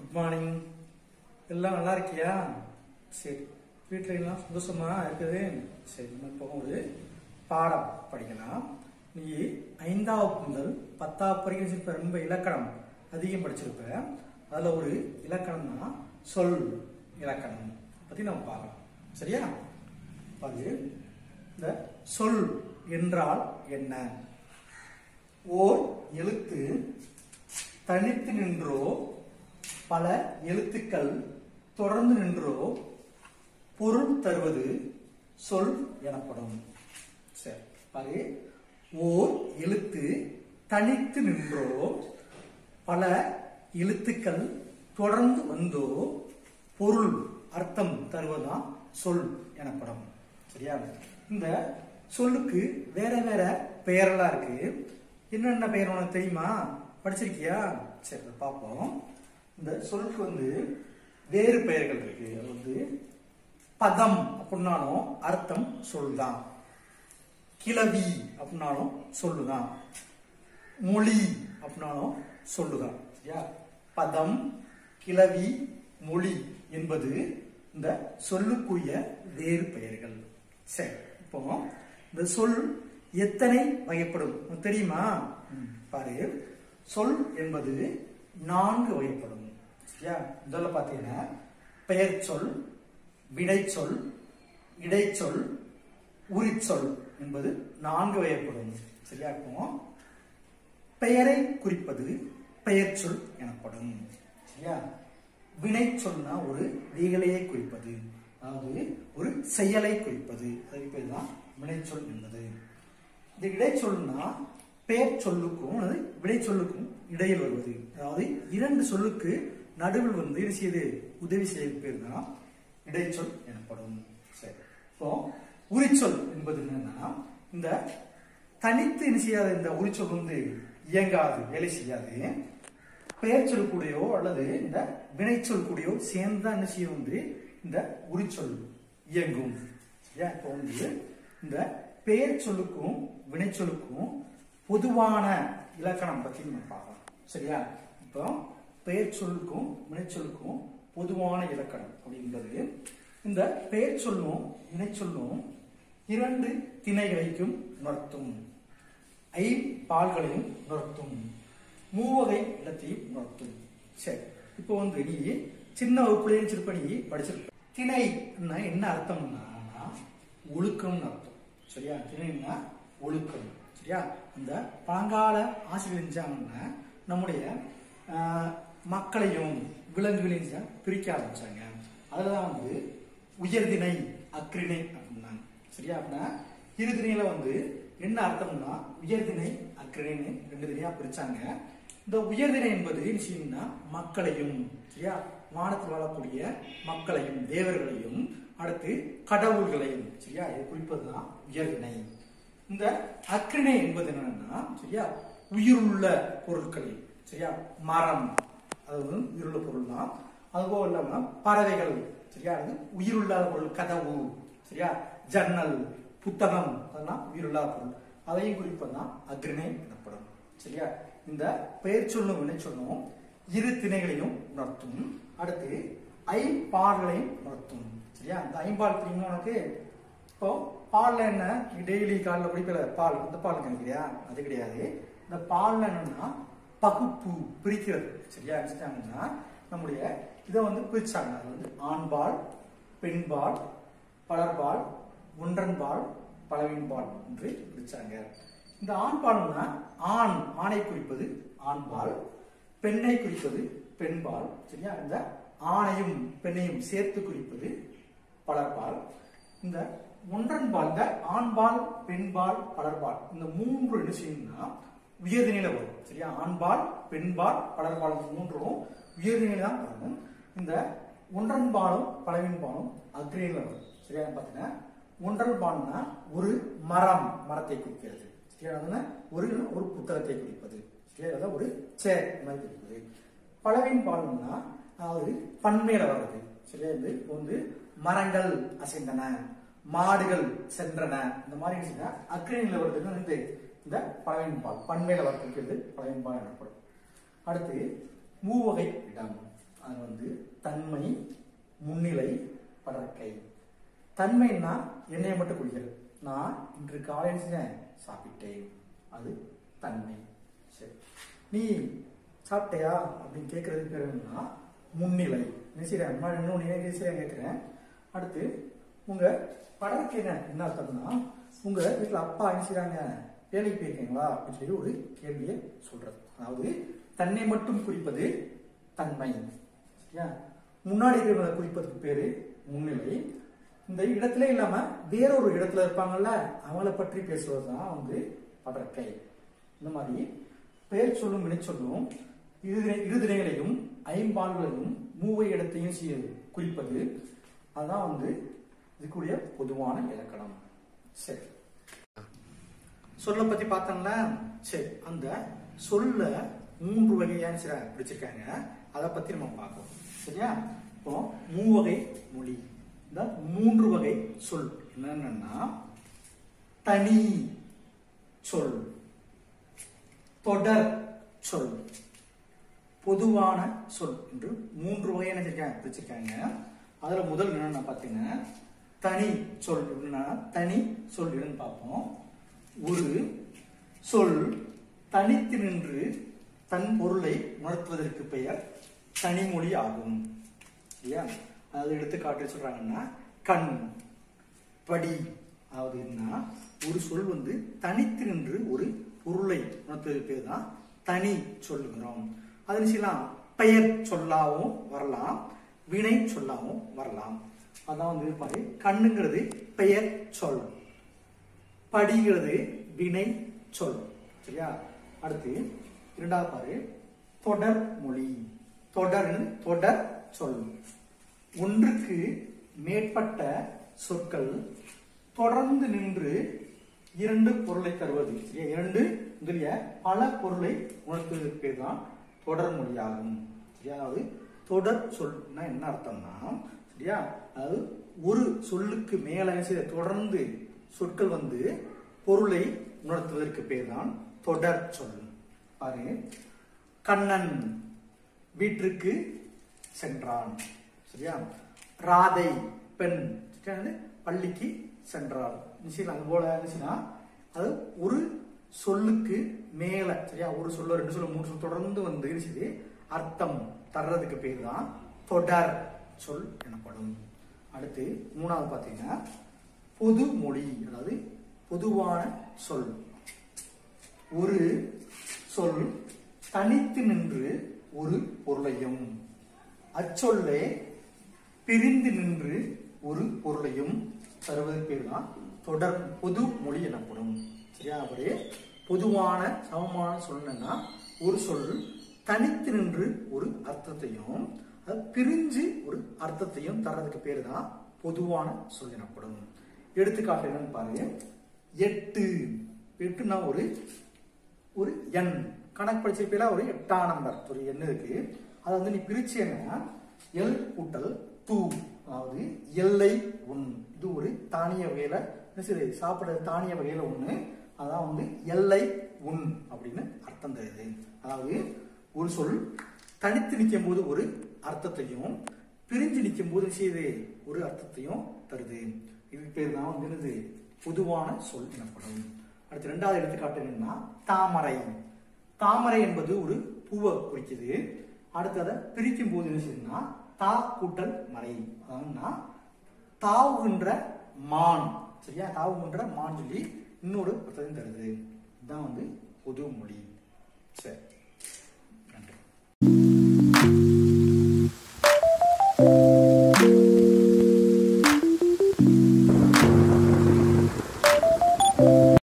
Good morning எல்லாம் நல்லா இருக்கியா சரி வீட்டில் எல்லாம் சந்தோஷமா இருக்குது சரி நம்ம இப்போ ஒரு பாடம் படிக்கலாம் நீ ஐந்தாவது முதல் பத்தாவது வரைக்கும் வச்சிருப்ப ரொம்ப இலக்கணம் அதிகம் படிச்சிருப்ப அதில் ஒரு இலக்கணம் தான் சொல் இலக்கணம் பற்றி நம்ம பார்க்கலாம் சரியா அது இந்த சொல் என்றால் என்ன ஓர் எழுத்து தனித்து நின்றோ பல எழுத்துக்கள் தொடர்ந்து நின்றோ பொருள் தருவது சொல் எனப்படும் சரி பாரு ஓர் எழுத்து தனித்து நின்றோ பல எழுத்துக்கள் தொடர்ந்து வந்தோ பொருள் அர்த்தம் தருவதுதான் சொல் எனப்படும் சரியா இந்த சொல்லுக்கு வேற வேற பெயரெல்லாம் இருக்கு என்னென்ன பெயர் உனக்கு தெரியுமா படிச்சிருக்கியா சரி அதை பார்ப்போம் இந்த சொல்லுக்கு வந்து வேறு பெயர்கள் இருக்கு அது வந்து பதம் அப்படின்னாலும் அர்த்தம் சொல்லுதான் கிளவி அப்படின்னாலும் சொல்லுதான் மொழி அப்படின்னாலும் சொல்லுதான் சரியா பதம் கிளவி மொழி என்பது இந்த சொல்லுக்குரிய வேறு பெயர்கள் சரி இப்போ இந்த சொல் எத்தனை வகைப்படும் உனக்கு தெரியுமா ம், பாரு சொல் என்பது நான்கு வகைப்படும் சரியா முதல்ல பார்த்தீங்கன்னா பெயர் சொல் வினைச்சொல் இடைச்சொல் உரிச்சொல் என்பது நான்கு வகைப்படும் சரியா இப்போ பெயரை குறிப்பது பெயர் சொல் எனப்படும் சரியா வினை சொன்னா ஒரு வேலையை குறிப்பது அதாவது ஒரு செயலை குறிப்பது அதுக்கு பேர் தான் வினைச்சொல் என்பது இந்த இடைச்சொல்னா பெயர் சொல்லுக்கும் அல்லது விடை சொல்லுக்கும் இடையில் வருவது அதாவது இரண்டு சொல்லுக்கு நடுவில் வந்து என்ன செய்யுது உதவி செய்ய பேர் தான் இடைச்சொல் எனப்படும் சரி இப்போ உரிச்சொல் என்பது என்னன்னா இந்த தனித்து என்ன செய்யாத இந்த உரிச்சொல் வந்து இயங்காது வேலை செய்யாது பெயர் சொல் கூடயோ அல்லது இந்த வினைச்சொல் கூடயோ சேர்ந்து தான் என்ன செய்யும் வந்து இந்த உரிச்சொல் இயங்கும் சரியா இப்போ வந்து இந்த பெயர் சொல்லுக்கும் வினைச்சொல்லுக்கும் பொதுவான இலக்கணம் பத்தி நம்ம பார்க்கலாம் சரியா இப்போ பெயர் சொல்லுக்கும் வினைச்சொல்லுக்கும் பொதுவான இலக்கணம் அப்படின்றது இந்த பெயர் சொல்லும் வினைச்சொல்லும் இரண்டு திணைகளைக்கும் உணர்த்தும் ஐ பால்களையும் உணர்த்தும் மூவகை இடத்தையும் உணர்த்தும் சரி இப்போ வந்து நீ சின்ன வகுப்புலேயே வச்சிருப்ப நீ படிச்சிருப்ப திணை என்ன அர்த்தம்னா ஒழுக்கம்னு அர்த்தம் சரியா திணைன்னா ஒழுக்கம் சரியா அந்த பழங்கால ஆசிரியர் செஞ்சாங்கன்னா நம்முடைய ஆஹ், மக்களையும் விலங்குகளையும் செஞ்சா பிரிக்க ஆரம்பிச்சாங்க அதுலதான் வந்து உயர்திணை அக்ரிணை அப்படின்னாங்க சரியா அப்படின்னா இரு திணையில வந்து என்ன அர்த்தம்னா உயர்திணை அக்ரிணைன்னு ரெண்டு திணையா பிரிச்சாங்க இந்த உயர்திணை என்பது என்ன செய்யும்னா மக்களையும் சரியா வானத்தில் வாழக்கூடிய மக்களையும் தேவர்களையும் அடுத்து கடவுள்களையும் சரியா இதை குறிப்பதுதான் உயர்திணை இந்த அக்ரிணை என்பது என்னன்னா சரியா உயிருள்ள பொருட்களை சரியா மரம் அது வந்து உயிருள்ள பொருள் தான் அதுபோல் இல்லாம பறவைகள் சரியா அது உயிருள்ளாத பொருள் கதவு சரியா ஜன்னல் புத்தகம் அதெல்லாம் உயிருள்ளாத பொருள் அதையும் குறிப்பதுதான் அக்ரிணை எனப்படும் சரியா இந்த பெயர் சொல்லும் வினை சொல்லும் இரு திணைகளையும் உணர்த்தும் அடுத்து ஐம்பால்களையும் உணர்த்தும் சரியா இந்த ஐம்பால் தெரியுமா உனக்கு இப்போ பால்ல என்ன நீ டெய்லி காலைல குடிக்கல பால் இந்த பால் நினைக்கிறியா அது கிடையாது இந்த பால்ல என்னன்னா பகுப்பு பிரிக்கிறது சரியா வச்சுட்டாங்கன்னா நம்முடைய இதை வந்து பிரிச்சாங்க அது வந்து ஆண்பால் பெண்பால் பலர்பால் ஒன்றன்பால் பலவின்பால் என்று பிரிச்சாங்க இந்த ஆண்பால்னா ஆண் ஆணை குறிப்பது ஆண்பால் பெண்ணை குறிப்பது பெண்பால் சரியா இந்த ஆணையும் பெண்ணையும் சேர்த்து குறிப்பது பலர்பால் இந்த ஒன்றன்பால் இந்த ஆண்பால் பெண்பால் பலர்பால் இந்த மூன்று என்ன செய்யணும்னா உயர்திணையில வரும் சரியா ஆண்பால் பெண்பால் பலர்பால் இந்த மூன்றும் உயர்திணையில தான் வரும் இந்த ஒன்றன்பாலும் பலவின்பாலும் அக்ரியில வரும் சரியா பாத்தீங்கன்னா ஒன்றன்பால்னா ஒரு மரம் மரத்தை குறிக்கிறது சரியா அதுனா ஒரு ஒரு புத்தகத்தை குறிப்பது சரியா அதாவது ஒரு சேர் மாதிரி குறிப்பது பலவின் பால்னா அதாவது பன்மையில வர்றது சரியா இது இப்போ வந்து மரங்கள் அசைந்தன மாடுகள் சென்றன இந்த மாதிரி இருந்துச்சுன்னா அக்ரிணியில் வருதுன்னு வந்து இந்த பலவின் பால் பன்மையில வர்றது பலவின் பால் எனப்படும் அடுத்து மூவகை இடம் அது வந்து தன்மை முன்னிலை படற்கை தன்மைன்னா என்னைய மட்டும் குறிக்கிறது நான் இன்று காலையில் செஞ்சேன் சாப்பிட்டேன் அது தன்மை சரி நீ சாப்பிட்டியா அப்படின்னு கேட்கறதுக்கு பேர் என்னன்னா முன்னிலை நினைச்சிடேன் இன்னும் நினைச்சிடேன் கேட்குறேன் அடுத்து உங்க படற்கு என்ன என்ன அர்த்தம்னா உங்க வீட்டில் அப்பா என்ன செய்றாங்க வேலைக்கு போயிருக்கீங்களா அப்படின்னு சொல்லி ஒரு கேள்வியை சொல்றது அதாவது தன்னை மட்டும் குறிப்பது தன்மை சரியா முன்னாடி இருக்கிறவங்களை குறிப்பதுக்கு பேரு முன்னிலை இந்த இடத்துல இல்லாம வேறொரு இடத்துல இருப்பாங்கல்ல அவங்கள பற்றி பேசுவது தான் வந்து படற்கை இந்த மாதிரி பெயர் சொல்லும் வினைச்சொல்லும் இரு இருதினைகளையும் ஐம்பால்களையும் மூவை இடத்தையும் செய்ய- குறிப்பது அதுதான் வந்து இதுக்குரிய பொதுவான இலக்கணம் சரி சொல்ல பத்தி பார்த்தோம்ல சரி அந்த சொல்ல மூன்று வகையான சில பிடிச்சிருக்காங்க அதை பத்தி நம்ம பார்ப்போம் சரியா இப்போ மூவகை மொழி இந்த மூன்று வகை சொல் என்னன்னா தனி சொல் தொடர் சொல் பொதுவான சொல் என்று மூன்று வகை என்ன செஞ்சிருக்காங்க பிரிச்சிருக்காங்க அதுல முதல் என்னன்னு பாத்தீங்கன்னா தனி சொல் எப்படின்னா தனி சொல் என்னன்னு பார்ப்போம் ஒரு சொல் தனித்து நின்று தன் பொருளை உணர்த்துவதற்கு பெயர் தனிமொழி ஆகும் இல்லையா அதாவது எடுத்துக்காட்டு சொல்றாங்கன்னா கண் படி அதாவது என்ன ஒரு சொல் வந்து தனித்து நின்று ஒரு பொருளை உணர்த்துவதற்கு பேர் தான் தனி சொல்லுகிறோம் அது செய்யலாம் பெயர் சொல்லாவும் வரலாம் வினை சொல்லாவும் வரலாம் அதான் வந்து பாரு கண்ணுங்கிறது பெயர் சொல் படிங்கிறது வினை சொல் சரியா அடுத்து இரண்டாவது பாரு தொடர் மொழி தொடர் தொடர் சொல் ஒன்றுக்கு மேற்பட்ட சொற்கள் தொடர்ந்து நின்று இரண்டு பொருளை தருவது சரியா இரண்டு முதலிய பல பொருளை உணர்த்துவதற்கு பேர் தான் தொடர் மொழியாகும் சரியா அதாவது தொடர் சொல்னா என்ன அர்த்தம்னா சரியா அதாவது ஒரு சொல்லுக்கு மேல சில தொடர்ந்து சொற்கள் வந்து பொருளை உணர்த்துவதற்கு பேர் தான் தொடர் சொல் பாரு கண்ணன் வீட்டிற்கு சென்றான் சரியா ராதை பெண் சரியா? அது பள்ளிக்கு சென்றாள் நிச்சயம் அது போல இருந்துச்சுன்னா அது ஒரு சொல்லுக்கு மேல சரியா ஒரு சொல்ல ரெண்டு சொல்ல மூணு சொல் தொடர்ந்து வந்து இருந்துச்சு அர்த்தம் தர்றதுக்கு பேர் தான் தொடர் சொல் எனப்படும் அடுத்து மூணாவது பார்த்தீங்கன்னா பொது மொழி அதாவது பொதுவான சொல் ஒரு சொல் தனித்து நின்று ஒரு பொருளையும் அச்சொல்லே பிரிந்து நின்று ஒரு பொருளையும் தருவது பேர் தான் தொடர் பொது மொழி எனப்படும் சரியா அப்படியே பொதுவான சமமான சொல்லணும்னா ஒரு சொல் தனித்து நின்று ஒரு அர்த்தத்தையும் அது பிரிஞ்சு ஒரு அர்த்தத்தையும் தர்றதுக்கு பேர் தான் பொதுவான சொல் எனப்படும் எடுத்துக்காட்டு என்னன்னு பாருங்க எட்டு எட்டுனா ஒரு ஒரு எண் கணக்கு படிச்சிருப்பீங்களா ஒரு எட்டாம் நம்பர் ஒரு எண் இருக்கு அதை வந்து நீ பிரிச்சேன்னா எல் கூட்டல் டூ அதாவது எல்லை ஒன் இது ஒரு தானிய வகையில என்ன சரி சாப்பிடுற தானிய வகையில ஒண்ணு அதான் வந்து எல்லை உன் அப்படின்னு அர்த்தம் தருது அதாவது ஒரு சொல் தனித்து நிற்கும் போது ஒரு அர்த்தத்தையும் பிரிஞ்சு நிற்கும் போது செய்து ஒரு அர்த்தத்தையும் தருது இதுக்கு பேர் தான் வந்து என்னது பொதுவான சொல் எனப்படும் அடுத்து ரெண்டாவது எடுத்துக்காட்டு என்னன்னா தாமரை தாமரை என்பது ஒரு பூவை குறிக்குது அடுத்து அதை பிரிக்கும் போது என்ன செய்யுதுன்னா தா கூட்டல் மறை அதாவதுன்னா தாவுகின்ற மான் சரியா தாவுகின்ற மான் சொல்லி இன்னொரு அர்த்தத்தையும் தருது இதுதான் வந்து பொது மொழி சரி